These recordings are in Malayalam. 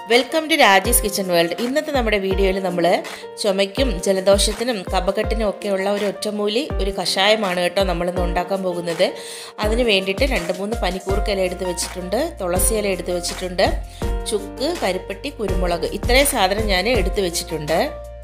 welcome to Raji's kitchen world ഇന്നത്തെ നമ്മുടെ വീഡിയോയിൽ നമ്മൾ ചുമയ്ക്കും ജലദോഷത്തിനും കപക്കെട്ടിനും ഒക്കെയുള്ള ഒരു ഒറ്റമൂലി ഒരു കഷായമാണ് കേട്ടോ നമ്മളിന്ന് ഉണ്ടാക്കാൻ പോകുന്നത് അതിന് വേണ്ടിയിട്ട് രണ്ട് മൂന്ന് പനിക്കൂർക്ക ഇല എടുത്ത് വെച്ചിട്ടുണ്ട് തുളസി ഇല എടുത്ത് വെച്ചിട്ടുണ്ട് ചുക്ക് കരിപ്പട്ടി കുരുമുളക് ഇത്രയും സാധനം ഞാൻ എടുത്ത് വെച്ചിട്ടുണ്ട്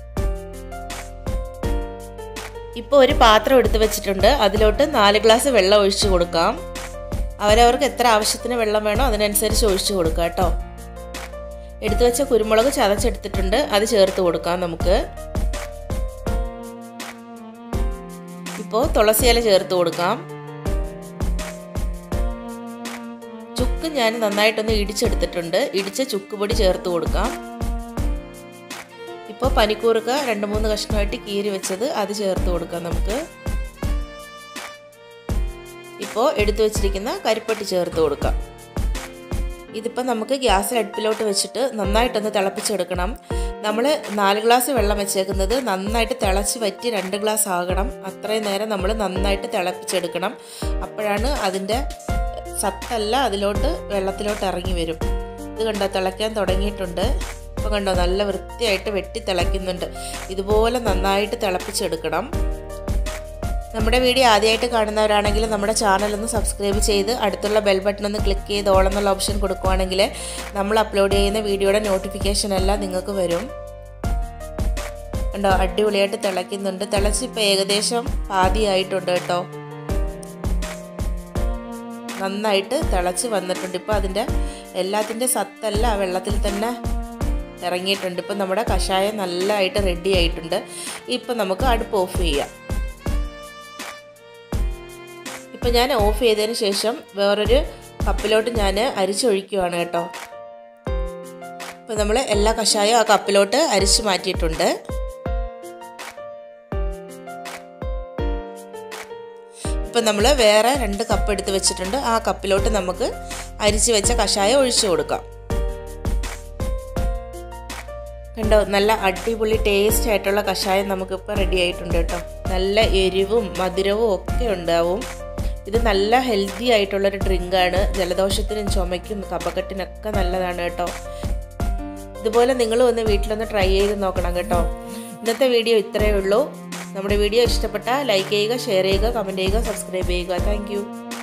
ഇപ്പോൾ ഒരു പാത്രം എടുത്ത് വെച്ചിട്ടുണ്ട് അതിലോട്ട് നാല് ഗ്ലാസ് വെള്ളം ഒഴിച്ച് കൊടുക്കാം അവരവർക്ക് എത്ര ആവശ്യത്തിന് വെള്ളം വേണോ അതിനനുസരിച്ച് ഒഴിച്ച് കൊടുക്കാം കേട്ടോ എടുത്തു വെച്ച കുരുമുളക് ചതച്ചെടുത്തിട്ടുണ്ട് അത് ചേർത്ത് കൊടുക്കാം നമുക്ക് ഇപ്പോൾ തുളസി ഇല ചേർത്ത് കൊടുക്കാം ചുക്ക് ഞാൻ നന്നായിട്ടൊന്ന് ഇടിച്ചെടുത്തിട്ടുണ്ട് ഇടിച്ച ചുക്ക് പൊടി ചേർത്ത് കൊടുക്കാം ഇപ്പോൾ പനിക്കൂർക്ക രണ്ട് മൂന്ന് കഷ്ണമായിട്ട് കീറി വെച്ചത് അത് ചേർത്ത് കൊടുക്കാം നമുക്ക് ഇപ്പോൾ എടുത്തു വെച്ചിരിക്കുന്ന കരിപ്പട്ടി ചേർത്ത് കൊടുക്കാം ഇതിപ്പോൾ നമുക്ക് ഗ്യാസ് അടുപ്പിലോട്ട് വെച്ചിട്ട് നന്നായിട്ടൊന്ന് തിളപ്പിച്ചെടുക്കണം നമ്മൾ നാല് ഗ്ലാസ് വെള്ളം വെച്ചേക്കുന്നത് നന്നായിട്ട് തിളച്ച് വറ്റി രണ്ട് ഗ്ലാസ് ആകണം അത്രയും നേരം നമ്മൾ നന്നായിട്ട് തിളപ്പിച്ചെടുക്കണം അപ്പോഴാണ് അതിൻ്റെ സത്തല്ല അതിലോട്ട് വെള്ളത്തിലോട്ട് ഇറങ്ങി വരും ഇത് കണ്ടോ തിളയ്ക്കാൻ തുടങ്ങിയിട്ടുണ്ട് ഇപ്പോൾ കണ്ടോ നല്ല വൃത്തിയായിട്ട് വെട്ടി തിളയ്ക്കുന്നുണ്ട് ഇതുപോലെ നന്നായിട്ട് തിളപ്പിച്ചെടുക്കണം നമ്മുടെ വീഡിയോ ആദ്യമായിട്ട് കാണുന്നവരാണെങ്കിൽ നമ്മുടെ ചാനൽ ഒന്ന് സബ്സ്ക്രൈബ് ചെയ്ത് അടുത്തുള്ള ബെൽ ബട്ടൺ ഒന്ന് ക്ലിക്ക് ചെയ്ത് ഓൾ എന്നുള്ള ഓപ്ഷൻ കൊടുക്കുവാണെങ്കിൽ നമ്മൾ അപ്ലോഡ് ചെയ്യുന്ന വീഡിയോയുടെ നോട്ടിഫിക്കേഷൻ എല്ലാം നിങ്ങൾക്ക് വരും കണ്ടോ അടിപൊളിയായിട്ട് തിളയ്ക്കുന്നുണ്ട് തിളച്ചിപ്പോൾ ഏകദേശം പാതിയായിട്ടുണ്ട് കേട്ടോ നന്നായിട്ട് തിളച്ച് വന്നിട്ടുണ്ട് ഇപ്പോൾ അതിൻ്റെ എല്ലാത്തിൻ്റെ സത്തല്ല വെള്ളത്തിൽ തന്നെ ഇറങ്ങിയിട്ടുണ്ട് ഇപ്പം നമ്മുടെ കഷായം നല്ലതായിട്ട് റെഡി ആയിട്ടുണ്ട് ഇപ്പം നമുക്ക് അടുപ്പ് ഓഫ് ചെയ്യാം ഇപ്പം ഞാൻ ഓഫ് ചെയ്തതിന് ശേഷം വേറൊരു കപ്പിലോട്ട് ഞാൻ അരിച്ചൊഴിക്കുവാണ് കേട്ടോ ഇപ്പം നമ്മൾ എല്ലാ കഷായവും ആ കപ്പിലോട്ട് അരിച്ചു മാറ്റിയിട്ടുണ്ട് ഇപ്പം നമ്മൾ വേറെ രണ്ട് കപ്പ് എടുത്ത് വെച്ചിട്ടുണ്ട് ആ കപ്പിലോട്ട് നമുക്ക് അരിച്ച് വെച്ച കഷായം ഒഴിച്ചു കൊടുക്കാം കണ്ടോ നല്ല അടിപൊളി ടേസ്റ്റ് ആയിട്ടുള്ള കഷായം നമുക്കിപ്പോൾ റെഡി ആയിട്ടുണ്ട് കേട്ടോ നല്ല എരിവും മധുരവും ഒക്കെ ഉണ്ടാവും ഇത് നല്ല ഹെൽത്തി ആയിട്ടുള്ളൊരു ഡ്രിങ്കാണ് ജലദോഷത്തിനും ചുമയ്ക്കും കപക്കെട്ടിനൊക്കെ നല്ലതാണ് കേട്ടോ ഇതുപോലെ നിങ്ങളും ഒന്ന് വീട്ടിലൊന്ന് ട്രൈ ചെയ്ത് നോക്കണം കേട്ടോ ഇന്നത്തെ വീഡിയോ ഇത്രയേ ഉള്ളൂ നമ്മുടെ വീഡിയോ ഇഷ്ടപ്പെട്ടാൽ ലൈക്ക് ചെയ്യുക ഷെയർ ചെയ്യുക കമൻറ്റ് ചെയ്യുക സബ്സ്ക്രൈബ് ചെയ്യുക താങ്ക്